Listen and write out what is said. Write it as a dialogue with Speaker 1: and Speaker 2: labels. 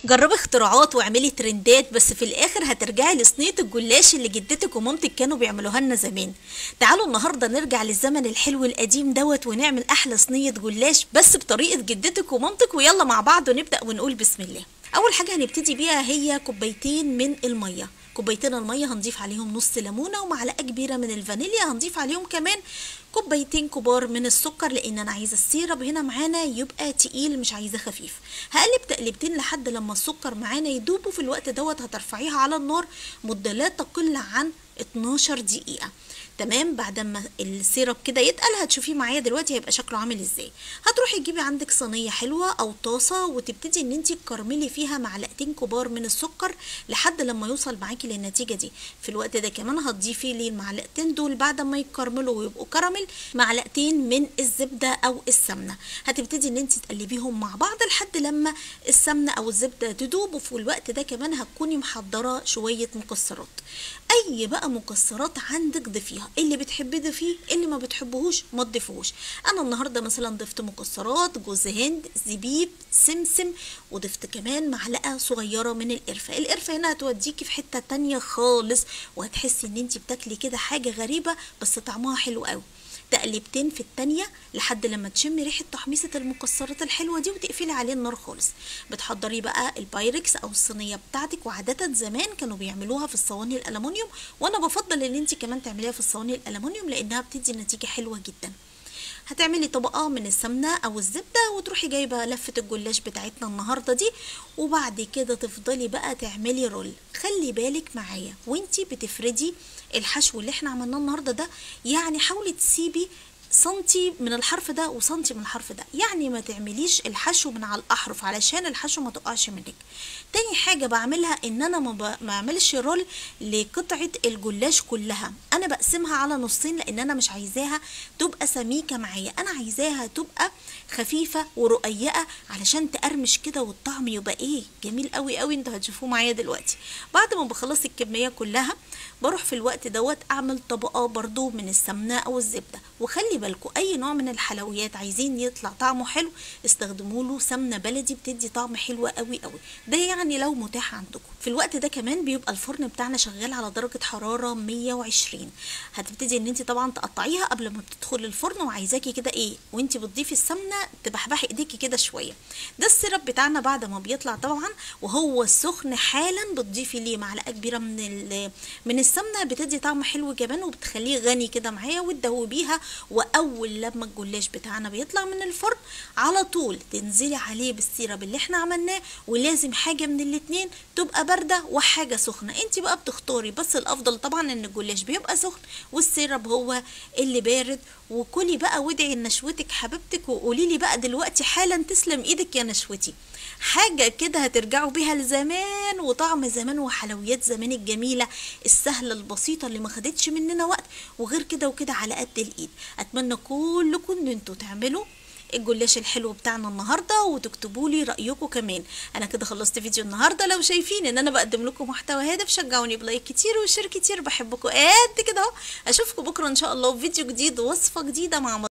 Speaker 1: جربي اختراعات واعملي ترندات بس في الاخر هترجعي لصينيه الجلاش اللي جدتك ومامتك كانوا بيعملوها لنا زمان تعالوا النهارده نرجع للزمن الحلو القديم دوت ونعمل احلى صينيه جلاش بس بطريقه جدتك ومامتك ويلا مع بعض ونبدا ونقول بسم الله اول حاجه هنبتدي بيها هي كوبايتين من الميه كوبايتين الميه هنضيف عليهم نص ليمونه ومعلقه كبيره من الفانيليا هنضيف عليهم كمان كوبايتين كبار من السكر لان انا عايزه السيرب هنا معانا يبقى تقيل مش عايزاه خفيف هقلب تقلبتين لحد لما السكر معانا يدوب وفي الوقت دوت هترفعيها على النار مده لا تقل عن 12 دقيقه تمام بعد ما السيرب كده يتقل هتشوفيه معايا دلوقتي هيبقى شكله عامل ازاي هتروحي تجيبي عندك صينيه حلوه او طاسه وتبتدي ان انت تكرملي فيها معلقتين كبار من السكر لحد لما يوصل معاكي للنتيجه دي في الوقت ده كمان هتضيفي لي المعلقتين دول بعد ما يكرملوا ويبقوا كراميل معلقتين من الزبده او السمنه هتبتدي ان انت تقلبيهم مع بعض لحد لما السمنه او الزبده تدوب وفي الوقت ده كمان هتكوني محضره شويه مكسرات اي بقى مكسرات عندك ضيفيها اللي بتحبي ضيفيه اللي ما بتحبهوش ما تضيفوش انا النهارده مثلا ضفت مكسرات جوز هند زبيب سمسم وضفت كمان معلقه صغيره من القرفه القرفه هنا هتوديكي في حته تانية خالص وهتحسي ان انت بتاكلي كده حاجه غريبه بس طعمها حلو قوي تقليبتين في التانية لحد لما تشمي ريحة تحميصة المكسرات الحلوة دي وتقفلي عليه النار خالص بتحضري بقى البايركس او الصينية بتاعتك وعادة زمان كانوا بيعملوها في الصواني الالومنيوم وانا بفضل ان انت كمان تعمليها في الصواني الالومنيوم لانها بتدي نتيجة حلوة جدا هتعملي طبقة من السمنة أو الزبدة وتروحي جايبة لفة الجلاش بتاعتنا النهاردة دي وبعد كده تفضلي بقى تعملي رول خلي بالك معايا وانتي بتفردي الحشو اللي احنا عملناه النهاردة ده يعني حاولي تسيبي سنتي من الحرف ده وسنتي من الحرف ده يعني ما تعمليش الحشو من على الاحرف علشان الحشو ما تقعش منك تاني حاجه بعملها ان انا ما بعملش رول لقطعه الجلاش كلها انا بقسمها على نصين لان انا مش عايزاها تبقى سميكه معايا انا عايزاها تبقى خفيفه ورقيقه علشان تقرمش كده والطعم يبقى ايه جميل قوي قوي انتوا هتشوفوه معايا دلوقتي بعد ما بخلص الكميه كلها بروح في الوقت دوت اعمل طبقه برضو من السمنه او الزبده وخلي بالكم اي نوع من الحلويات عايزين يطلع طعمه حلو استخدموا له سمنه بلدي بتدي طعم حلو قوي قوي ده يعني لو متاح عندكم في الوقت ده كمان بيبقى الفرن بتاعنا شغال على درجه حراره 120 هتبتدي ان انت طبعا تقطعيها قبل ما تدخل الفرن وعايزاكي كده ايه وانت بتضيفي السمنه تبحبحي ايديكي كده شويه ده السيرب بتاعنا بعد ما بيطلع طبعا وهو سخن حالا بتضيفي ليه معلقه كبيره من من السمنه بتدي طعم حلو كمان وبتخليه غني كده معايا وتدوبيها واول لما الجلاش بتاعنا بيطلع من الفرن على طول تنزلي عليه بالسيرب اللي احنا عملناه ولازم حاجه من الاتنين تبقى بارده وحاجه سخنه انت بقى بتختاري بس الافضل طبعا ان الجلاش بيبقى سخن والسيرب هو اللي بارد وكلي بقى وادعي لنشوتك حبيبتك وقولي لي بقى دلوقتي حالا تسلم ايدك يا نشوتي حاجة كده هترجعوا بيها لزمان وطعم زمان وحلويات زمان الجميلة السهلة البسيطة اللي ما خدتش مننا وقت وغير كده وكده على قد الايد اتمنى كلكم ان انتوا تعملوا الجلاش الحلو بتاعنا النهارده وتكتبوا لي رايكم كمان انا كده خلصت فيديو النهارده لو شايفين ان انا بقدم لكم محتوى هادف شجعوني بلايك كتير وشير كتير بحبكم قد كده اهو اشوفكم بكره ان شاء الله في فيديو جديد ووصفه جديده مع